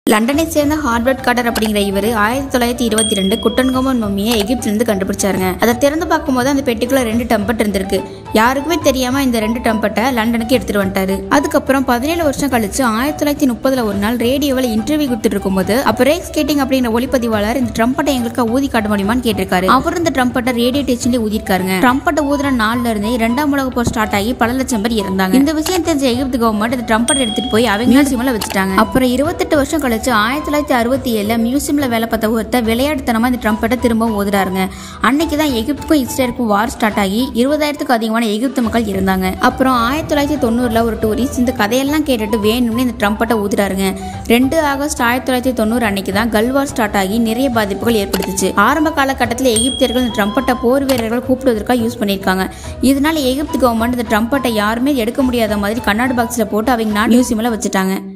லண்டனை சேர்ந்த Harvard Carter அப்படிங்கிற இவர் ஆயிரத்தி தொள்ளாயிரத்தி இருபத்தி ரெண்டு குட்டன்கோமன் மம்மியை எகிப்திலிருந்து கண்டுபிடிச்சாருங்க அதை திறந்து பார்க்கும்போது அந்த பெட்டிக்குள்ள ரெண்டு டம்பட் இருந்திருக்கு யாருக்குமே தெரியாம இந்த ரெண்டு டம்பட்டை லண்டனுக்கு எடுத்துட்டு வந்துட்டாரு அதுக்கப்புறம் பதினேழு வருஷம் கழிச்சு ஆயிரத்தி தொள்ளாயிரத்தி முப்பதுல ஒரு நாள் ரேடியோவில் இன்டர்வியூ கொடுத்துட்டு இருக்கும்போது அப்ப ரேக் ஸ்கேட்டிங் அப்படிங்கிற ஒளிப்பதிவாளர் இந்த ட்ரம்பட்டை எங்களுக்கு ஊதி காட்ட முடியுமான்னு கேட்டிருக்காரு அவர் இந்த ட்ரம்பட்டை ரேடியோ ஸ்டேஷன்ல ஊதிருக்காருங்க ட்ரம்பட்டை ஊதுற நாள்ல இருந்தே இரண்டாம் உலக போர் ஸ்டார்ட் ஆகி பல லட்சம் பேர் இருந்தாங்க இந்த விஷயம் தெரிஞ்ச எகிப்து கவர்மெண்ட் இந்த ட்ரம்பட்டை எடுத்துட்டு போய் அவங்க மியூசியம்ல வச்சுட்டாங்க அப்புறம் இருபத்தெட்டு வருஷம் கழிச்சு ஆயிரத்தி தொள்ளாயிரத்தி அறுபத்தி ஏழுல மியூசியம்ல வேலை பார்த்த ஒருத்தர் விளையாட்டுத்தனமா இந்த ட்ரம்பட்டை திரும்ப ஊதுறாருங்க அன்னைக்கு தான் எகிப்துக்கும் இஸ்ரேலுக்கும் வார் ஸ்டார்ட் ஆகி இருபதாயிரத்துக்கு அதிகமான எகிப்து மக்கள் இருந்தாங்க அப்புறம் ஆயிரத்தி தொள்ளாயிரத்தி தொண்ணூறுல ஒரு டூரிஸ்ட் இந்த கதையெல்லாம் கேட்டுட்டு வேணும்னு இந்த ட்ரம்பட்டை ஊதுறாருங்க ரெண்டு ஆகஸ்ட் ஆயிரத்தி தொள்ளாயிரத்தி தொண்ணூறு அன்னைக்கு தான் கல்வார் ஸ்டார்ட் ஆகி நிறைய பாதிப்புகள் ஏற்படுத்துச்சு ஆரம்ப காலகட்டத்தில் எகிப்தியர்கள் இந்த ட்ரம்பட்டை போர் வீரர்கள் கூப்பிடுவதற்காக யூஸ் பண்ணியிருக்காங்க இதனால எகிப்து கவர்மெண்ட் இந்த ட்ரம்பட்டை யாருமே எடுக்க முடியாத மாதிரி கண்ணாடி பாக்ஸ்ல போட்டு அவங்க நாட் மியூசியம்ல வச்சுட்டாங்க